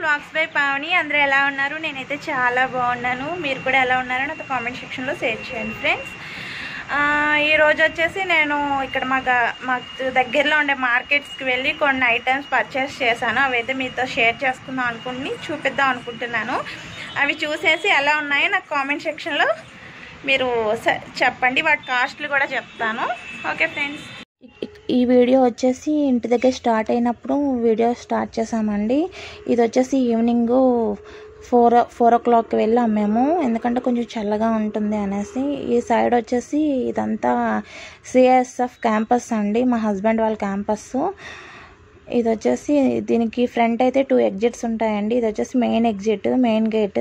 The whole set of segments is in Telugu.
వ్లాగ్స్ బై పావని అందరూ ఎలా ఉన్నారు నేనైతే చాలా బాగున్నాను మీరు కూడా ఎలా ఉన్నారో నాతో కామెంట్ సెక్షన్లో షేర్ చేయండి ఫ్రెండ్స్ ఈ రోజు వచ్చేసి నేను ఇక్కడ మా గ- మాకు దగ్గరలో ఉండే మార్కెట్స్కి వెళ్ళి కొన్ని ఐటమ్స్ పర్చేస్ చేశాను అవైతే మీతో షేర్ చేసుకుందాం అనుకుని చూపిద్దాం అనుకుంటున్నాను అవి చూసేసి ఎలా ఉన్నాయో నాకు కామెంట్ సెక్షన్లో మీరు స- చెప్పండి వాటి కాస్ట్లు కూడా చెప్తాను ఓకే ఫ్రెండ్స్ ఈ వీడియో వచ్చేసి ఇంటి దగ్గర స్టార్ట్ అయినప్పుడు వీడియో స్టార్ట్ చేసామండి ఇది వచ్చేసి ఈవినింగ్ ఫోర్ ఫోర్ ఓ క్లాక్కి వెళ్ళాం మేము ఎందుకంటే కొంచెం చల్లగా ఉంటుంది అనేసి ఈ సైడ్ వచ్చేసి ఇదంతా సిఎస్ఎఫ్ క్యాంపస్ అండి మా హస్బెండ్ వాళ్ళ క్యాంపస్ ఇది వచ్చేసి దీనికి ఫ్రంట్ అయితే టూ ఎగ్జిట్స్ ఉంటాయండి ఇది వచ్చేసి మెయిన్ ఎగ్జిట్ మెయిన్ గేట్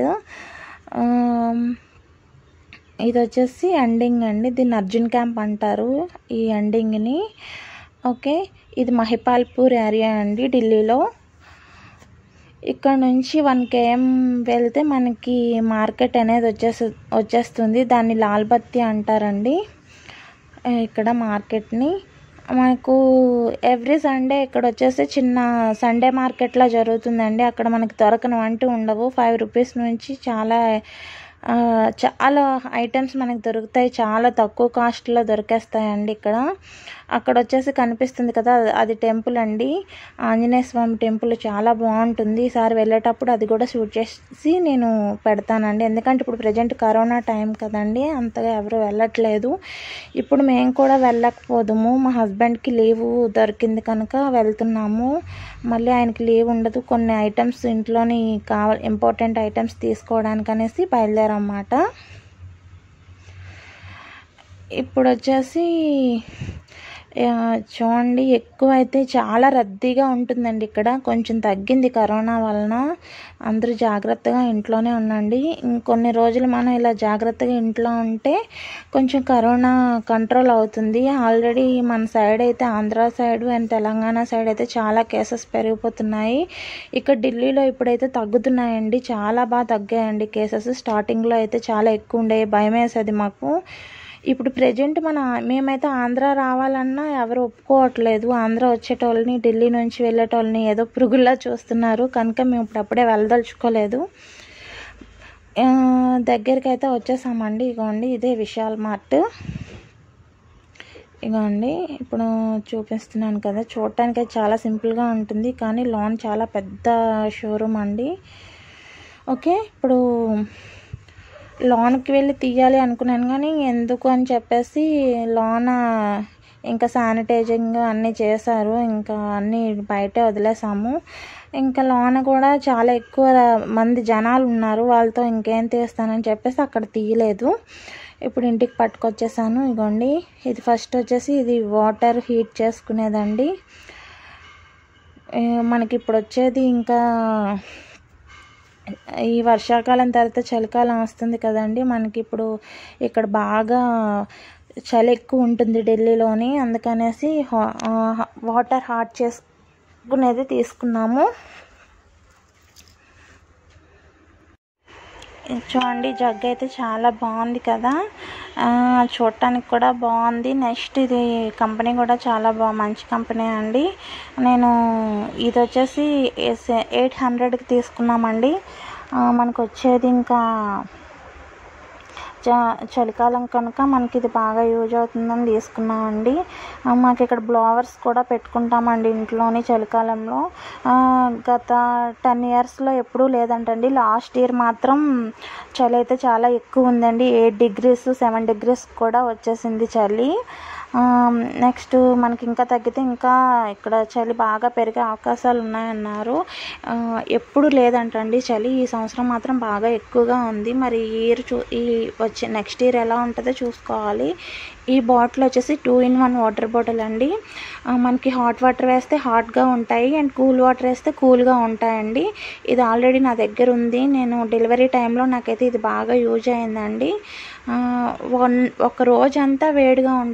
ఇది వచ్చేసి ఎండింగ్ అండి దీన్ని అర్జున్ క్యాంప్ అంటారు ఈ ఎండింగ్ని ఓకే ఇది మహిపాల్పూర్ ఏరియా అండి ఢిల్లీలో ఇక్కడ నుంచి వన్ కేఎం వెళ్తే మనకి మార్కెట్ అనేది వచ్చేసి వచ్చేస్తుంది దాన్ని లాల్ బత్తి అంటారండి ఆ, ఇక్కడ మార్కెట్ని మనకు ఎవ్రీ సండే ఇక్కడ వచ్చేసి చిన్న సండే మార్కెట్లా జరుగుతుందండి అక్కడ మనకి దొరకను అంటూ ఉండవు ఫైవ్ రూపీస్ నుంచి చాలా ఆ, చాలా ఐటమ్స్ మనకి దొరుకుతాయి చాలా తక్కువ కాస్ట్లో దొరికేస్తాయండి ఇక్కడ అక్కడ వచ్చేసి కనిపిస్తుంది కదా అది- అది టెంపుల్ అండి ఆంజనేయ స్వామి టెంపుల్ చాలా బాగుంటుంది ఈసారి వెళ్ళేటప్పుడు అది కూడా షూట్ చేసి నేను పెడతానండి ఎందుకంటే ఇప్పుడు ప్రజెంట్ కరోనా టైం కదండి అంతగా ఎవరు వెళ్ళట్లేదు ఇప్పుడు మేము కూడా వెళ్ళకపోదుము మా హస్బెండ్కి లీవ్ దొరికింది కనుక వెళ్తున్నాము మళ్ళీ ఆయనకి లీవ్ ఉండదు కొన్ని ఐటమ్స్ ఇంట్లోని కావాలి ఇంపార్టెంట్ ఐటమ్స్ తీసుకోవడానికి అనేసి బయలుదేరన్నమాట ఇప్పుడు వచ్చేసి ఆ, చూడండి ఎక్కువ అయితే చాలా రద్దీగా ఉంటుందండి ఇక్కడ కొంచెం తగ్గింది కరోనా వలన అందరూ జాగ్రత్తగా ఇంట్లోనే ఉండండి ఇంకొన్ని రోజులు మనం ఇలా జాగ్రత్తగా ఇంట్లో ఉంటే కొంచెం కరోనా కంట్రోల్ అవుతుంది ఆల్రెడీ మన సైడ్ అయితే Andhra side and Telangana side అయితే చాలా కేసెస్ పెరిగిపోతున్నాయి ఇక్కడ ఢిల్లీలో ఇప్పుడైతే తగ్గుతున్నాయండి చాలా బాగా తగ్గాయండి కేసెస్ స్టార్టింగ్లో అయితే చాలా ఎక్కువ ఉండేవి భయం వేసేది మాకు ఇప్పుడు ప్రజెంట్ మన మేమైతే ఆంధ్ర రావాలన్నా ఎవరు ఒప్పుకోవట్లేదు ఆంధ్ర వచ్చేటోళ్ళని ఢిల్లీ నుంచి వెళ్ళేటోళ్ళని ఏదో పురుగుల్లా చూస్తున్నారు కనుక మేము ఇప్పుడు అప్పుడే వెళ్ళదలుచుకోలేదు ఆ, దగ్గరికి అయితే వచ్చేసామండి ఇగోండి ఇదే విశాల్ మార్ట్ ఇగోండి ఇప్పుడు చూపిస్తున్నాను కదా చూడటానికి అయితే చాలా సింపుల్గా ఉంటుంది కానీ లోన్ చాలా పెద్ద షోరూమ్ అండి ఓకే ఇప్పుడు లోన్కి వెళ్ళి తీయాలి అనుకున్నాను కానీ ఎందుకు అని చెప్పేసి లోన ఇంకా శానిటైజింగ్ అన్నీ చేశారు ఇంకా అన్నీ బయటే వదిలేసాము ఇంకా లోన కూడా చాలా ఎక్కువ మంది జనాలు ఉన్నారు వాళ్ళతో ఇంకేం తీస్తానని చెప్పేసి అక్కడ తీయలేదు ఇప్పుడు ఇంటికి పట్టుకొచ్చేసాను ఇగోండి ఇది ఫస్ట్ వచ్చేసి ఇది వాటర్ హీట్ చేసుకునేదండి ఏ, మనకి ఇప్పుడు వచ్చేది ఇంకా ఈ వర్షాకాలం తర్వాత చలికాలం వస్తుంది కదండి మనకి ఇప్పుడు ఇక్కడ బాగా చలి ఎక్కువ ఉంటుంది ఢిల్లీలోని అందుకనేసి హా- ఆ, వాటర్ హాట్ చేసుకునేది తీసుకున్నాము ఇది చూడండి జగ్ అయితే చాలా బాగుంది కదా ఆ, చూడటానికి కూడా బాగుంది నెక్స్ట్ ఇది కంపెనీ కూడా చాలా బా మంచి కంపెనీ అండి నేను ఇది వచ్చేసి ఎయిట్ హండ్రెడ్కి తీసుకున్నామండి ఆ, మనకు వచ్చేది ఇంకా చ- చలికాలం కనుక మనకి ఇది బాగా యూజ్ అవుతుందని తీసుకున్నామండి ఆ, మాకు ఇక్కడ బ్లోవర్స్ కూడా పెట్టుకుంటామండి ఇంట్లోని చలికాలంలో ఆ, గత టెన్ ఇయర్స్లో ఎప్పుడూ లేదంటండి లాస్ట్ ఇయర్ మాత్రం చలి అయితే చాలా ఎక్కువ ఉందండి ఎయిట్ డిగ్రీస్ సెవెన్ డిగ్రీస్ కూడా వచ్చేసింది చలి నెక్స్ట్ మనకి ఇంకా తగ్గితే ఇంకా ఇక్కడ చలి బాగా పెరిగే అవకాశాలు ఉన్నాయన్నారు ఆ, ఎప్పుడు లేదంటండి చలి ఈ సంవత్సరం మాత్రం బాగా ఎక్కువగా ఉంది మరి ఈ ఇయర్ చూ ఈ వచ్చే నెక్స్ట్ ఇయర్ ఎలా ఉంటుందో చూసుకోవాలి ఈ బాటిల్ వచ్చేసి two in one water bottle అండి ఆ, మనకి హాట్ వాటర్ వేస్తే హాట్గా ఉంటాయి అండ్ కూల్ వాటర్ వేస్తే కూల్గా ఉంటాయండి ఇది ఆల్రెడీ నా దగ్గర ఉంది నేను డెలివరీ టైంలో నాకైతే ఇది బాగా యూజ్ అయిందండి ఆ, వన్ ఒక రోజంతా వేడిగా ఉంటాయండి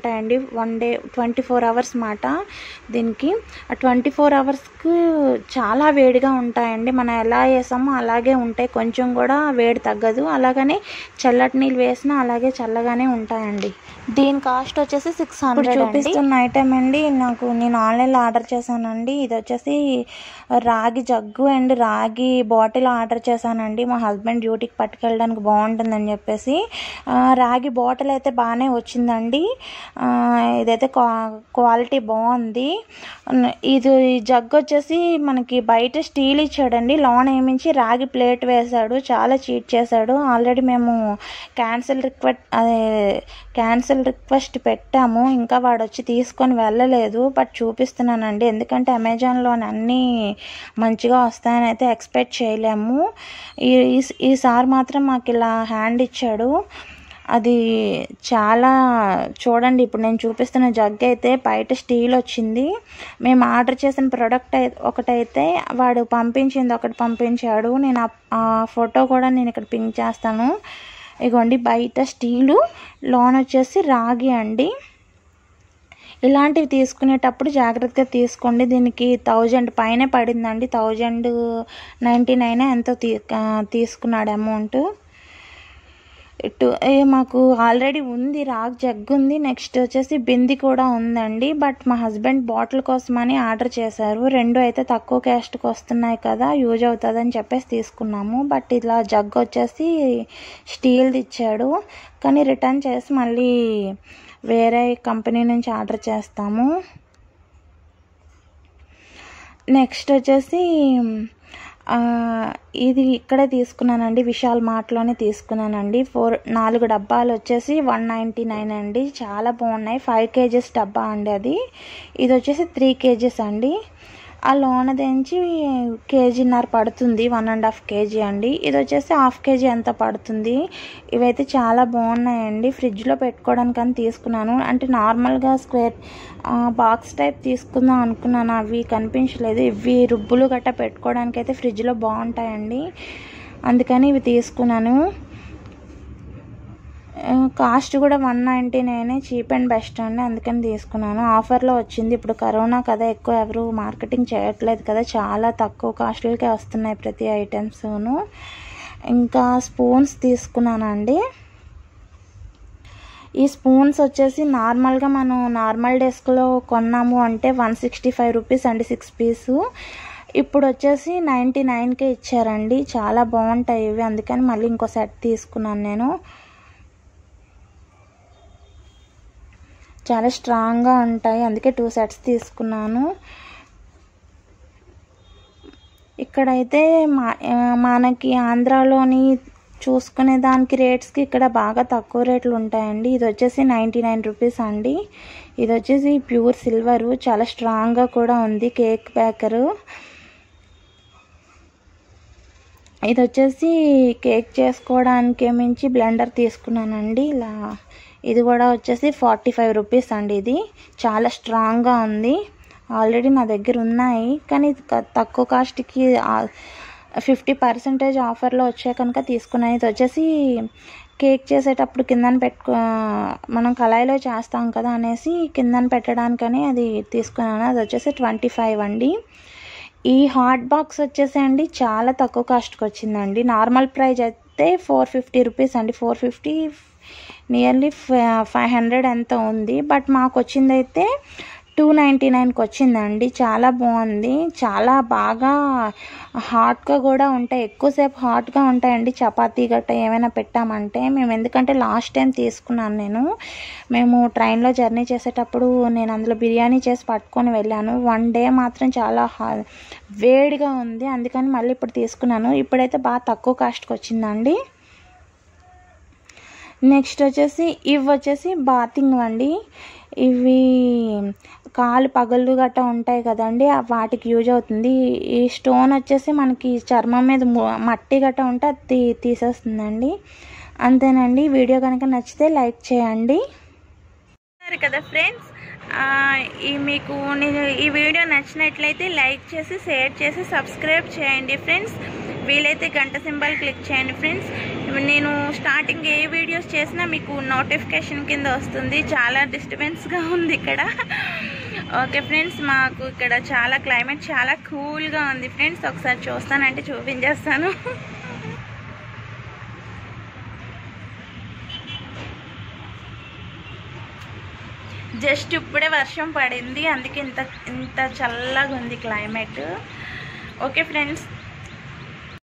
one day twenty four hours మాట దీనికి ఆ ట్వంటీ ఫోర్ అవర్స్కి చాలా వేడిగా ఉంటాయండి మనం ఎలా వేసామో అలాగే ఉంటాయి కొంచెం కూడా వేడి తగ్గదు అలాగనే చల్లటి నీళ్ళు వేసినా అలాగే చల్లగానే ఉంటాయండి దీని కాస్ట్ వచ్చేసి సిక్స్ హండ్రెడ్ చూపిస్తున్న ఐటమ్ అండి నాకు నేను ఆన్లైన్లో ఆర్డర్ చేశానండి ఇది వచ్చేసి రాగి జగ్గు అండ్ రాగి బాటిల్ ఆర్డర్ చేశానండి మా హస్బెండ్ డ్యూటీకి పట్టుకెళ్ళడానికి బాగుంటుందని చెప్పేసి ఆ, రాగి బాటిల్ అయితే బాగానే వచ్చిందండి ఆ, ఇదైతే క్వా- క్వాలిటీ బాగుంది ఇది ఈ జగ్ వచ్చేసి మనకి బయట స్టీల్ ఇచ్చాడండి లోన్ ఏమించి రాగి ప్లేట్ వేశాడు చాలా చీట్ చేశాడు ఆల్రెడీ మేము క్యాన్సిల్ రిక్వెస్ట్ అదే క్యాన్సిల్ రిక్వెస్ట్ పెట్టాము ఇంకా వాడు వచ్చి తీసుకొని వెళ్ళలేదు బట్ చూపిస్తున్నానండి ఎందుకంటే అమెజాన్లో అన్నీ మంచిగా వస్తాయని అయితే ఎక్స్పెక్ట్ చేయలేము ఈ ఈ- ఈసారి మాత్రం మాకు ఇలా హ్యాండ్ ఇచ్చాడు అది చాలా చూడండి ఇప్పుడు నేను చూపిస్తున్న జగ్ అయితే బయట స్టీల్ వచ్చింది మేము ఆర్డర్ చేసిన ప్రోడక్ట్ అయి ఒకటైతే వాడు పంపించింది ఒకటి పంపించాడు నేను ఆ- ఆ ఫోటో కూడా నేను ఇక్కడ పింక్ చేస్తాను ఇగోండి బయట స్టీలు లోన్ వచ్చేసి రాగి అండి ఇలాంటివి తీసుకునేటప్పుడు జాగ్రత్తగా తీసుకోండి దీనికి థౌజండ్ పైనే పడిందండి థౌజండ్ నైంటీ నైన్ ఎంతో తీ ఆ, తీసుకున్నాడు అమౌంట్ ఇటు ఏ మాకు ఆల్రెడీ ఉంది రాగ్ జగ్ ఉంది నెక్స్ట్ వచ్చేసి బింది కూడా ఉందండి బట్ మా హస్బెండ్ బాటిల్ కోసమని ఆర్డర్ చేశారు రెండు అయితే తక్కువ క్యాస్ట్కి వస్తున్నాయి కదా యూజ్ అవుతుందని చెప్పేసి తీసుకున్నాము బట్ ఇలా జగ్ వచ్చేసి స్టీల్ది ఇచ్చాడు కానీ రిటర్న్ చేసి మళ్ళీ వేరే కంపెనీ నుంచి ఆర్డర్ చేస్తాము నెక్స్ట్ వచ్చేసి ఆ, ఇది ఇక్కడే తీసుకున్నానండి విశాల్ మార్ట్లోనే తీసుకున్నానండి ఫోర్ నాలుగు డబ్బాలు వచ్చేసి వన్ నైంటీ నైన్ అండి చాలా బాగున్నాయి ఫైవ్ కేజెస్ డబ్బా అండి అది ఇది వచ్చేసి త్రీ కేజెస్ అండి ఆ లోన దించి కేజీన్నర పడుతుంది వన్ అండ్ హాఫ్ కేజీ అండి ఇది వచ్చేసి హాఫ్ కేజీ ఎంత పడుతుంది ఇవైతే చాలా బాగున్నాయండి ఫ్రిడ్జ్లో పెట్టుకోవడానికి అని తీసుకున్నాను అంటే నార్మల్గా స్క్వేర్ బాక్స్ టైప్ తీసుకుందాం అనుకున్నాను అవి కనిపించలేదు ఇవి రుబ్బులు గట్ట పెట్టుకోవడానికి అయితే ఫ్రిడ్జ్లో బాగుంటాయండి అందుకని ఇవి తీసుకున్నాను కాస్ట్ కూడా one ninety nine cheap and best అండి అందుకని తీసుకున్నాను ఆఫర్లో వచ్చింది ఇప్పుడు కరోనా కదా ఎక్కువ ఎవరు మార్కెటింగ్ చేయట్లేదు కదా చాలా తక్కువ కాస్ట్లకే వస్తున్నాయి ప్రతి ఐటమ్స్ను ఇంకా స్పూన్స్ తీసుకున్నానండి ఈ స్పూన్స్ వచ్చేసి నార్మల్గా మనం నార్మల్ డెస్క్లో కొన్నాము అంటే వన్ సిక్స్టీ ఫైవ్ రూపీస్ అండి సిక్స్ పీసు ఇప్పుడు వచ్చేసి నైంటీ నైన్కే ఇచ్చారండి చాలా బాగుంటాయి ఇవి అందుకని మళ్ళీ ఇంకో సెట్ తీసుకున్నాను నేను చాలా స్ట్రాంగ్గా ఉంటాయి అందుకే టూ సెట్స్ తీసుకున్నాను ఇక్కడైతే మా ఆ, మనకి ఆంధ్రాలోని చూసుకునే దానికి రేట్స్కి ఇక్కడ బాగా తక్కువ రేట్లు ఉంటాయండి ఇది వచ్చేసి నైంటీ నైన్ రూపీస్ అండి ఇది వచ్చేసి ప్యూర్ సిల్వరు చాలా స్ట్రాంగ్గా కూడా ఉంది కేక్ బేకరు ఇది వచ్చేసి కేక్ చేసుకోవడానికి మించి బ్లెండర్ తీసుకున్నానండి ఇలా ఇది కూడా వచ్చేసి ఫార్టీ ఫైవ్ రూపీస్ అండి ఇది చాలా స్ట్రాంగ్గా ఉంది ఆల్రెడీ నా దగ్గర ఉన్నాయి కానీ ఇది క- తక్కువ కాస్ట్కి ఫిఫ్టీ పర్సెంటేజ్ ఆఫర్లో వచ్చే కనుక తీసుకున్నాను ఇది వచ్చేసి కేక్ చేసేటప్పుడు కిందన పెట్టుకో మనం కళాయిలో చేస్తాం కదా అనేసి కిందన పెట్టడానికని అది తీసుకున్నాను అది వచ్చేసి ట్వంటీ ఫైవ్ అండి ఈ హాట్ బాక్స్ వచ్చేసి అండి చాలా తక్కువ కాస్ట్కి వచ్చిందండి నార్మల్ ప్రైస్ అయితే ఫోర్ ఫిఫ్టీ రూపీస్ అండి four fifty nearly five hundred ఎంత ఉంది బట్ మాకు వచ్చిందైతే టూ నైంటీ నైన్కి వచ్చిందండి చాలా బాగుంది చాలా బాగా హాట్గా కూడా ఉంటాయి ఎక్కువసేపు హాట్గా ఉంటాయండి చపాతీ గట్ట ఏమైనా పెట్టామంటే మేము ఎందుకంటే లాస్ట్ టైం తీసుకున్నాను నేను మేము ట్రైన్లో జర్నీ చేసేటప్పుడు నేను అందులో బిర్యానీ చేసి పట్టుకొని వెళ్ళాను వన్ డే మాత్రం చాలా హా- వేడిగా ఉంది అందుకని మళ్ళీ ఇప్పుడు తీసుకున్నాను ఇప్పుడైతే బాగా తక్కువ కాస్ట్కి వచ్చిందండి నెక్స్ట్ వచ్చేసి ఇవి వచ్చేసి బాతింగ్ అండి ఇవి కాలు పగళ్ళు గట్ట ఉంటాయి కదండి ఆ వాటికి యూజ్ అవుతుంది ఈ స్టోన్ వచ్చేసి మనకి చర్మం మీద ము- మట్టి గట్ట ఉంటే అది తీ తీసేస్తుందండి అంతేనండి వీడియో కనుక నచ్చితే లైక్ చేయండి సరే కదా ఫ్రెండ్స్ ఈ మీకు నేను ఈ వీడియో నచ్చినట్లయితే లైక్ చేసి షేర్ చేసి సబ్స్క్రైబ్ చేయండి ఫ్రెండ్స్ వీలైతే గంట సింబల్ క్లిక్ చేయండి ఫ్రెండ్స్ నేను స్టార్టింగ్ ఏ వీడియోస్ చేసినా మీకు నోటిఫికేషన్ కింద వస్తుంది చాలా డిస్టర్బెన్స్గా ఉంది ఇక్కడ ఓకే ఫ్రెండ్స్ మాకు ఇక్కడ చాలా క్లైమేట్ చాలా కూల్గా ఉంది ఫ్రెండ్స్ ఒకసారి చూస్తానంటే చూపించేస్తాను జస్ట్ ఇప్పుడే వర్షం పడింది అందుకే ఇంత ఇంత చల్లగా ఉంది క్లైమేట్ ఓకే ఫ్రెండ్స్